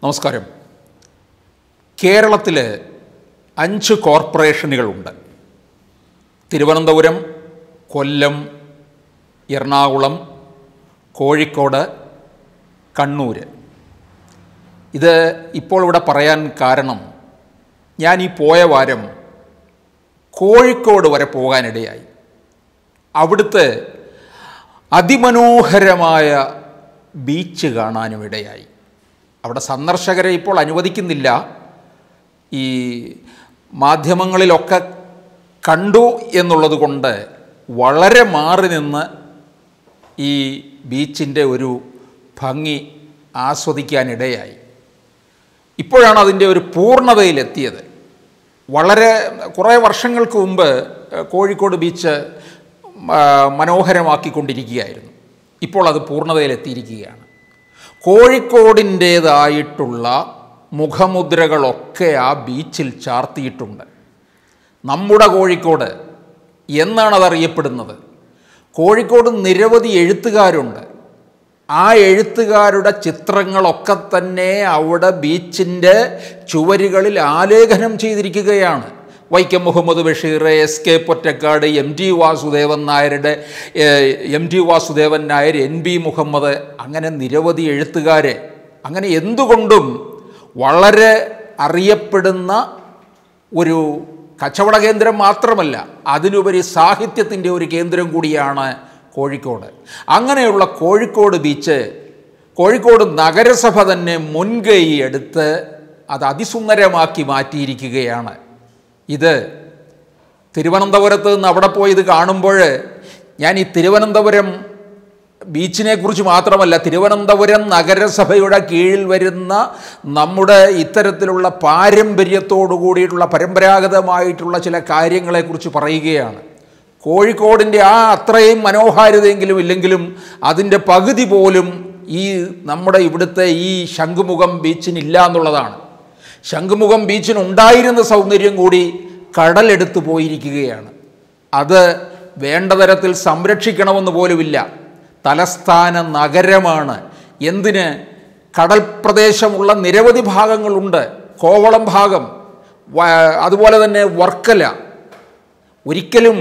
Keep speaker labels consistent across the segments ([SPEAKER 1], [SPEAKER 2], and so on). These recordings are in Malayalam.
[SPEAKER 1] നമസ്കാരം കേരളത്തിൽ അഞ്ച് കോർപ്പറേഷനുകളുണ്ട് തിരുവനന്തപുരം കൊല്ലം എറണാകുളം കോഴിക്കോട് കണ്ണൂർ ഇത് ഇപ്പോൾ ഇവിടെ പറയാൻ കാരണം ഞാൻ ഈ പോയ വാരം കോഴിക്കോട് വരെ പോകാനിടയായി അവിടുത്തെ അതിമനോഹരമായ ബീച്ച് കാണാനും ഇടയായി അവിടെ സന്ദർശകരെ ഇപ്പോൾ അനുവദിക്കുന്നില്ല ഈ മാധ്യമങ്ങളിലൊക്കെ കണ്ടു എന്നുള്ളത് കൊണ്ട് വളരെ മാറി നിന്ന് ഈ ബീച്ചിൻ്റെ ഒരു ഭംഗി ആസ്വദിക്കാനിടയായി ഇപ്പോഴാണ് അതിൻ്റെ ഒരു പൂർണ്ണതയിലെത്തിയത് വളരെ കുറേ വർഷങ്ങൾക്ക് മുമ്പ് ഏഹ്, കോഴിക്കോട് ബീച്ച് ആ, മനോഹരമാക്കിക്കൊണ്ടിരിക്കുകയായിരുന്നു ഇപ്പോൾ അത് പൂർണ്ണതയിലെത്തിയിരിക്കുകയാണ് കോഴിക്കോടിൻ്റേതായിട്ടുള്ള മുഖമുദ്രകളൊക്കെ ആ ബീച്ചിൽ ചാർത്തിയിട്ടുണ്ട് നമ്മുടെ കോഴിക്കോട് എന്നാണ് അതറിയപ്പെടുന്നത് കോഴിക്കോട് നിരവധി എഴുത്തുകാരുണ്ട് ആ എഴുത്തുകാരുടെ ചിത്രങ്ങളൊക്കെ തന്നെ അവിടെ ബീച്ചിൻ്റെ ചുവരുകളിൽ ആലേഖനം ചെയ്തിരിക്കുകയാണ് Vaikom Muhammad Basheer S K Pottekkatt M T Vasudevan നായരുടെ ഏഹ്, M T Vasudevan Nair N B Muhammad അങ്ങനെ നിരവധി എഴുത്തുകാരെ അങ്ങനെ എന്തുകൊണ്ടും വളരെ അറിയപ്പെടുന്ന ഒരു കച്ചവട കേന്ദ്രം മാത്രമല്ല അതിനുപരി സാഹിത്യത്തിൻ്റെ ഒരു കേന്ദ്രം കൂടിയാണ് കോഴിക്കോട് അങ്ങനെയുള്ള കോഴിക്കോട് ബീച്ച് കോഴിക്കോട് നഗരസഭ തന്നെ മുൻകൈ എടുത്ത് അത് അതിസുന്ദരമാക്കി മാറ്റിയിരിക്കുകയാണ് ഇത് തിരുവനന്തപുരത്ത് നിന്ന് അവിടെ പോയി ഇത് കാണുമ്പോൾ ഞാൻ ഈ തിരുവനന്തപുരം ബീച്ചിനെ കുറിച്ച് മാത്രമല്ല തിരുവനന്തപുരം നഗരസഭയുടെ കീഴിൽ വരുന്ന നമ്മുടെ ഇത്തരത്തിലുള്ള പാരമ്പര്യത്തോടു കൂടിയിട്ടുള്ള പരമ്പരാഗതമായിട്ടുള്ള ചില കാര്യങ്ങളെക്കുറിച്ച് പറയുകയാണ് കോഴിക്കോടിൻ്റെ ആ അത്രയും മനോഹാരിതയെങ്കിലും ഇല്ലെങ്കിലും അതിൻ്റെ പകുതി പോലും ഈ നമ്മുടെ ഇവിടുത്തെ ഈ ശംഖുമുഖം ബീച്ചിനില്ല എന്നുള്ളതാണ് ശംഖുമുഖം ബീച്ചിന് ഉണ്ടായിരുന്ന സൗന്ദര്യം കൂടി കടലെടുത്ത് പോയിരിക്കുകയാണ് അത് വേണ്ട തരത്തിൽ സംരക്ഷിക്കണമെന്ന് പോലുമില്ല തലസ്ഥാന നഗരമാണ് എന്തിന് കടൽ പ്രദേശമുള്ള നിരവധി ഭാഗങ്ങളുണ്ട് കോവളം ഭാഗം വ- അതുപോലെ തന്നെ വർക്കല ഒരിക്കലും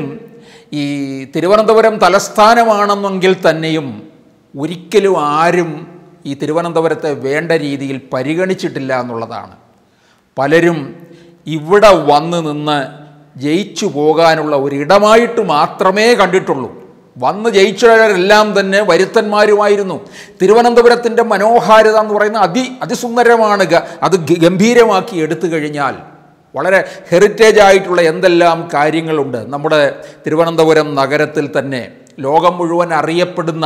[SPEAKER 1] ഈ തിരുവനന്തപുരം തലസ്ഥാനമാണെന്നെങ്കിൽ തന്നെയും ഒരിക്കലും ആരും ഈ തിരുവനന്തപുരത്തെ വേണ്ട രീതിയിൽ പരിഗണിച്ചിട്ടില്ല എന്നുള്ളതാണ് പലരും ഇവിടെ വന്ന് നിന്ന് ജയിച്ചു പോകാനുള്ള ഒരിടമായിട്ട് മാത്രമേ കണ്ടിട്ടുള്ളൂ വന്ന് ജയിച്ചവരെല്ലാം തന്നെ വരുത്തന്മാരുമായിരുന്നു തിരുവനന്തപുരത്തിൻ്റെ മനോഹാരിത എന്ന് പറയുന്നത് അതി അതിസുന്ദരമാണ് ഗ- അത് ഗ- ഗംഭീരമാക്കി എടുത്തു കഴിഞ്ഞാൽ വളരെ ഹെറിറ്റേജ് ആയിട്ടുള്ള എന്തെല്ലാം കാര്യങ്ങളുണ്ട് നമ്മുടെ തിരുവനന്തപുരം നഗരത്തിൽ തന്നെ ലോകം മുഴുവൻ അറിയപ്പെടുന്ന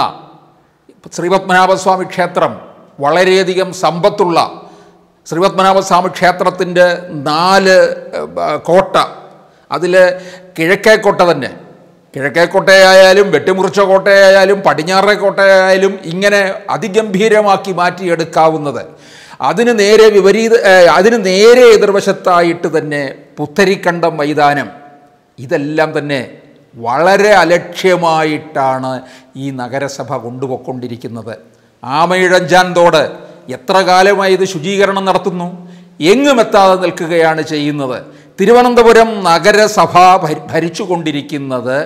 [SPEAKER 1] ശ്രീപത്മനാഭസ്വാമി ക്ഷേത്രം വളരെയധികം സമ്പത്തുള്ള ശ്രീപത്മനാഭസ്വാമി ക്ഷേത്രത്തിൻ്റെ നാല് ഏഹ്, ബ- കോട്ട അതിൽ കിഴക്കേ കോട്ട തന്നെ കിഴക്കേ കോട്ടയായാലും വെട്ടിമുറിച്ച കോട്ടയായാലും പടിഞ്ഞാറേ കോട്ടയായാലും ഇങ്ങനെ അതിഗംഭീരമാക്കി മാറ്റിയെടുക്കാവുന്നത് അതിന് നേരെ വിപരീത ഏഹ്, അതിന് നേരെ എതിർവശത്തായിട്ട് തന്നെ പുത്തരിക്കണ്ടം മൈതാനം ഇതെല്ലാം തന്നെ വളരെ അലക്ഷ്യമായിട്ടാണ് ഈ നഗരസഭ കൊണ്ടുപോയിക്കൊണ്ടിരിക്കുന്നത് ആമയിഴഞ്ചാൻ തോട് എത്ര കാലമായി ഇത് ശുചീകരണം നടത്തുന്നു എങ്ങും എത്താതെ നിൽക്കുകയാണ് ചെയ്യുന്നത് തിരുവനന്തപുരം നഗരസഭ ഭരി- ഭരിച്ചുകൊണ്ടിരിക്കുന്നത്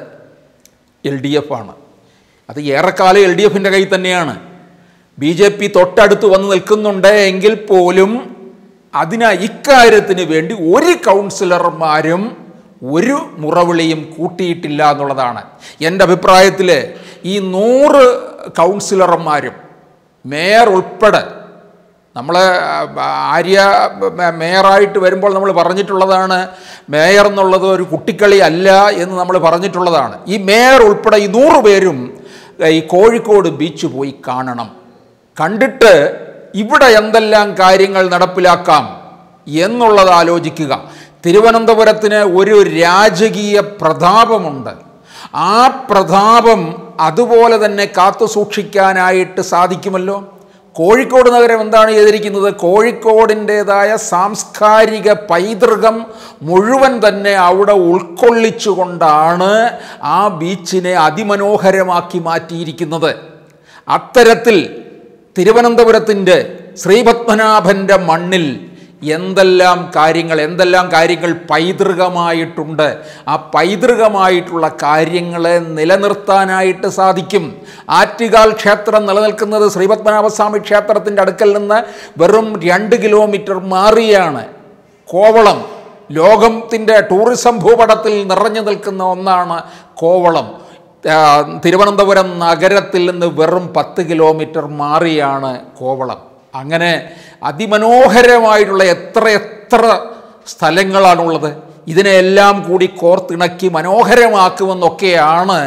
[SPEAKER 1] എൽ ഡി എഫ് ആണ് അത് ഏറെക്കാലം എൽ ഡി എഫിൻ്റെ കയ്യിൽ തന്നെയാണ് ബി ജെ പി തൊട്ടടുത്ത് വന്ന് നിൽക്കുന്നുണ്ട് എങ്കിൽ പോലും അതിന് ഇക്കാര്യത്തിന് വേണ്ടി ഒരു കൗൺസിലർമാരും ഒരു മുറവിളിയും കൂട്ടിയിട്ടില്ല എന്നുള്ളതാണ് എൻ്റെ അഭിപ്രായത്തിൽ ഈ നൂറ് കൗൺസിലർമാരും മേയർ ഉൾപ്പെടെ നമ്മൾ ആര്യ മ- മേയറായിട്ട് വരുമ്പോൾ നമ്മൾ പറഞ്ഞിട്ടുള്ളതാണ് മേയർ എന്നുള്ളത് ഒരു കുട്ടിക്കളി അല്ല എന്ന് നമ്മൾ പറഞ്ഞിട്ടുള്ളതാണ് ഈ മേയർ ഉൾപ്പെടെ ഈ നൂറ് പേരും ഏഹ്, ഈ കോഴിക്കോട് ബീച്ച് പോയി കാണണം കണ്ടിട്ട് ഇവിടെ എന്തെല്ലാം കാര്യങ്ങൾ നടപ്പിലാക്കാം എന്നുള്ളത് ആലോചിക്കുക തിരുവനന്തപുരത്തിന് ഒരു രാജകീയ പ്രതാപമുണ്ട് ആ പ്രതാപം അതുപോലെ തന്നെ കാത്തു സൂക്ഷിക്കാനായിട്ട് സാധിക്കുമല്ലോ കോഴിക്കോട് നഗരം എന്താണ് ചെയ്തിരിക്കുന്നത് കോഴിക്കോടിൻ്റെതായ സാംസ്കാരിക പൈതൃകം മുഴുവൻ തന്നെ അവിടെ ഉൾക്കൊള്ളിച്ചുകൊണ്ടാണ് ആ ബീച്ചിനെ അതിമനോഹരമാക്കി മാറ്റിയിരിക്കുന്നത് അത്തരത്തിൽ തിരുവനന്തപുരത്തിൻ്റെ ശ്രീപത്മനാഭൻ്റെ മണ്ണിൽ എന്തെല്ലാം കാര്യങ്ങൾ എന്തെല്ലാം കാര്യങ്ങൾ പൈതൃകമായിട്ടുണ്ട് ആ പൈതൃകമായിട്ടുള്ള കാര്യങ്ങളെ നിലനിർത്താനായിട്ട് സാധിക്കും ആറ്റുകാൽ ക്ഷേത്രം നിലനിൽക്കുന്നത് ശ്രീപത്മനാഭസ്വാമി ക്ഷേത്രത്തിൻ്റെ അടുക്കൽ നിന്ന് വെറും രണ്ട് കിലോമീറ്റർ മാറിയാണ് കോവളം ലോകത്തിൻ്റെ ടൂറിസം ഭൂപടത്തിൽ നിറഞ്ഞു നിൽക്കുന്ന ഒന്നാണ് കോവളം ആ, തിരുവനന്തപുരം നഗരത്തിൽ നിന്ന് വെറും പത്ത് കിലോമീറ്റർ മാറിയാണ് കോവളം അങ്ങനെ അതിമനോഹരമായിട്ടുള്ള എത്ര എത്ര സ്ഥലങ്ങളാണുള്ളത് ഇതിനെല്ലാം കൂടി കോർത്തിണക്കി മനോഹരമാക്കുമെന്നൊക്കെയാണ്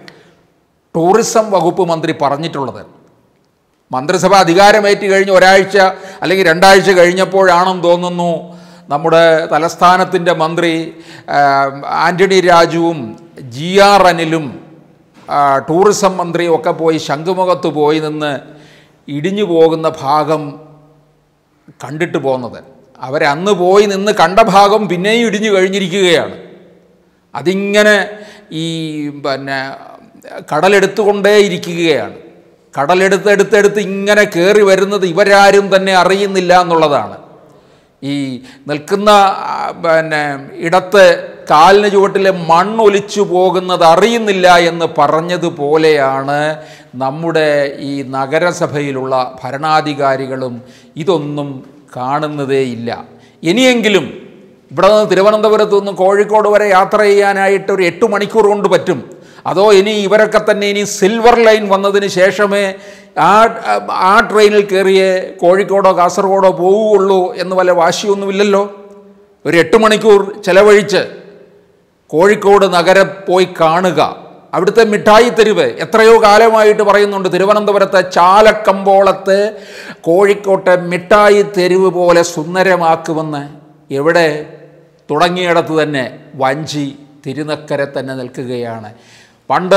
[SPEAKER 1] ടൂറിസം വകുപ്പ് മന്ത്രി പറഞ്ഞിട്ടുള്ളത് മന്ത്രിസഭ അധികാരമേറ്റ് കഴിഞ്ഞ് ഒരാഴ്ച അല്ലെങ്കിൽ രണ്ടാഴ്ച കഴിഞ്ഞപ്പോഴാണെന്ന് തോന്നുന്നു നമ്മുടെ തലസ്ഥാനത്തിൻ്റെ മന്ത്രി ആ, ആൻ്റണി രാജുവും ജി ആർ അനിലും ആ, ടൂറിസം മന്ത്രിയും ഒക്കെ പോയി ശംഖുമുഖത്ത് പോയി നിന്ന് ഇടിഞ്ഞു പോകുന്ന ഭാഗം കണ്ടിട്ട് പോകുന്നത് അവരന്ന് പോയി നിന്ന് കണ്ട ഭാഗം പിന്നെയും ഇടിഞ്ഞു കഴിഞ്ഞിരിക്കുകയാണ് അതിങ്ങനെ ഈ പിന്നെ കടലെടുത്തുകൊണ്ടേ ഇരിക്കുകയാണ് കടലെടുത്തെടുത്തെടുത്ത് ഇങ്ങനെ കയറി വരുന്നത് ഇവരാരും തന്നെ അറിയുന്നില്ല എന്നുള്ളതാണ് ഈ നിൽക്കുന്ന ആ, പിന്നെ ഇടത്ത് കാലിന് ചുവട്ടിലെ മണ്ണൊലിച്ചു പോകുന്നത് അറിയുന്നില്ല എന്ന് പറഞ്ഞതുപോലെയാണ് നമ്മുടെ ഈ നഗരസഭയിലുള്ള ഭരണാധികാരികളും ഇതൊന്നും കാണുന്നതേയില്ല ഇനിയെങ്കിലും ഇവിടെ നിന്ന് തിരുവനന്തപുരത്ത് നിന്ന് കോഴിക്കോട് വരെ യാത്ര ചെയ്യാനായിട്ട് ഒരു എട്ട് മണിക്കൂർ കൊണ്ട് പറ്റും അതോ ഇനി ഇവരൊക്കെ തന്നെ ഇനി സിൽവർ ലൈൻ വന്നതിന് ശേഷമേ ആ ആ ട്രെയിനിൽ കയറിയേ കോഴിക്കോടോ കാസർഗോഡോ പോവുകയുള്ളൂ എന്ന് വല്ല വാശിയൊന്നുമില്ലല്ലോ ഒരു എട്ട് മണിക്കൂർ ചെലവഴിച്ച് കോഴിക്കോട് നഗരം പോയി കാണുക അവിടുത്തെ മിഠായി തെരുവ് എത്രയോ കാലമായിട്ട് പറയുന്നുണ്ട് തിരുവനന്തപുരത്തെ ചാലക്കമ്പോളത്തെ കോഴിക്കോട്ടെ മിഠായി തെരുവ് പോലെ സുന്ദരമാക്കുമെന്ന് എവിടെ തുടങ്ങിയിടത്ത് തന്നെ വഞ്ചി തിരുനക്കരെ തന്നെ നിൽക്കുകയാണ് പണ്ട്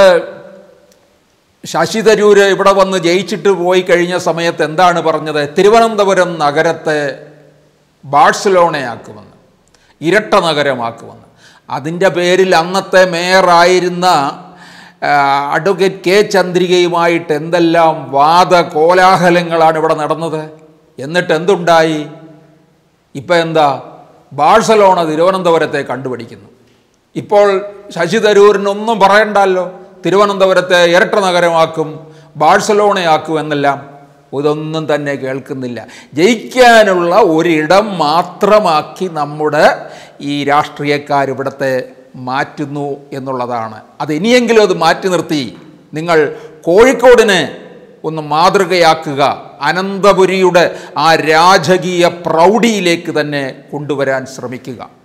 [SPEAKER 1] ശശി തരൂര് ഇവിടെ വന്ന് ജയിച്ചിട്ട് പോയി കഴിഞ്ഞ സമയത്ത് എന്താണ് പറഞ്ഞത് തിരുവനന്തപുരം നഗരത്തെ ബാഴ്സലോണയാക്കുമെന്ന് ഇരട്ട നഗരമാക്കുമെന്ന് അതിൻ്റെ പേരിൽ അന്നത്തെ മേയറായിരുന്ന ആ, അഡ്വക്കേറ്റ് കെ ചന്ദ്രികയുമായിട്ട് എന്തെല്ലാം വാദ കോലാഹലങ്ങളാണ് ഇവിടെ നടന്നത് എന്നിട്ട് എന്തുണ്ടായി ഇപ്പം എന്താ ബാഴ്സലോണ തിരുവനന്തപുരത്തെ കണ്ടുപിടിക്കുന്നു ഇപ്പോൾ ശശി തരൂരിനൊന്നും പറയണ്ടല്ലോ തിരുവനന്തപുരത്തെ ഇരട്ട നഗരമാക്കും ബാഴ്സലോണയാക്കും എന്നെല്ലാം ഇതൊന്നും തന്നെ കേൾക്കുന്നില്ല ജയിക്കാനുള്ള ഒരിടം മാത്രമാക്കി നമ്മുടെ ഈ രാഷ്ട്രീയക്കാർ ഇവിടുത്തെ മാറ്റുന്നു എന്നുള്ളതാണ് അത് ഇനിയെങ്കിലും അത് മാറ്റി നിർത്തി നിങ്ങൾ കോഴിക്കോടിനെ ഒന്ന് മാതൃകയാക്കുക അനന്തപുരിയുടെ ആ രാജകീയ പ്രൗഢിയിലേക്ക് തന്നെ കൊണ്ടുവരാൻ ശ്രമിക്കുക